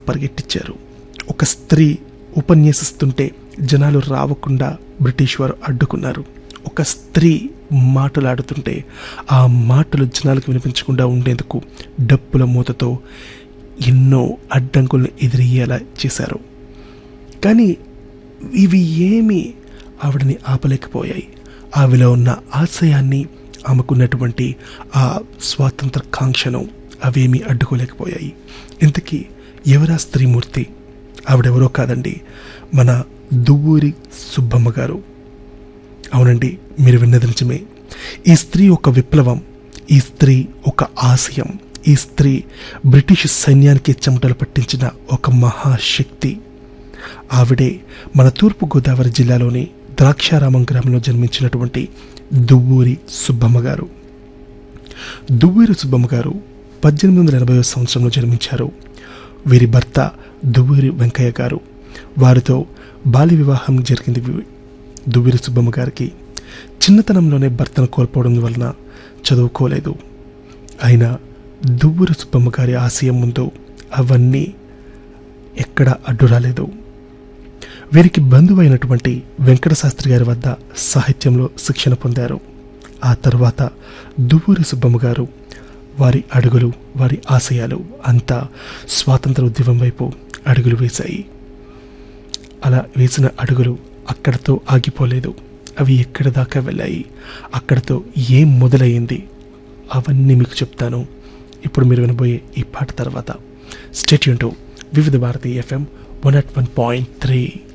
పరిగెట్టించారు ఒక స్త్రీ ఉపన్యసిస్తుంటే జనాలు రావకుండా బ్రిటిష్ వారు అడ్డుకున్నారు ఒక స్త్రీ మాటలాడుతుంటే ఆ మాటలు జనాలకు వినిపించకుండా ఉండేందుకు డప్పుల మూతతో ఎన్నో అడ్డంకులను ఎదిరయ్యేలా చేశారు కానీ ఇవి ఏమీ ఆవిడని ఆపలేకపోయాయి ఆవిలో ఉన్న ఆశయాన్ని ఆమెకున్నటువంటి ఆ స్వాతంత్ర కాంక్షను అవేమీ అడ్డుకోలేకపోయాయి ఇంతకీ ఎవరా స్త్రీమూర్తి ఆవిడెవరో కాదండి మన దువ్వూరి సుబ్బమ్మ గారు అవునండి మీరు విన్నది నిజమే ఈ స్త్రీ ఒక విప్లవం ఈ స్త్రీ ఒక ఆశయం ఈ స్త్రీ బ్రిటిష్ సైన్యానికి చెమటలు పట్టించిన ఒక మహాశక్తి ఆవిడే మన తూర్పు గోదావరి జిల్లాలోని ద్రాక్షారామం గ్రామంలో జన్మించినటువంటి దువ్వూరి సుబ్బమ్మ గారు దువ్వూరి సుబ్బమ్మ గారు పద్దెనిమిది వందల ఎనభై సంవత్సరంలో జన్మించారు వీరి భర్త దువ్వూరి వెంకయ్య గారు వారితో బాల్య వివాహం జరిగింది వి- దువ్వూరి సుబ్బమ్మ గారికి చిన్నతనంలోనే భర్తను కోల్పోవడం వలన చదువుకోలేదు అయినా దువ్వూరి సుబ్బమ్మ గారి ఆశయం ముందు అవన్నీ ఎక్కడ అడ్డు రాలేదు వీరికి బంధువైనటువంటి వెంకట శాస్త్రి గారి వద్ద సాహిత్యంలో శిక్షణ పొందారు ఆ తర్వాత దువ్వూరి సుబ్బమ్మ గారు వారి అడుగులు వారి ఆశయాలు అంతా స్వాతంత్ర ఉద్యమం వైపు అడుగులు వేశాయి అలా వేసిన అడుగులు అక్కడతో ఆగిపోలేదు అవి ఎక్కడ దాకా వెళ్ళాయి అక్కడతో ఏం మొదలయ్యింది అవన్నీ మీకు చెప్తాను ఇప్పుడు మీరు వినబోయే ఈ పాట తర్వాత stay tuned to Vividh Bharati FM one at one point three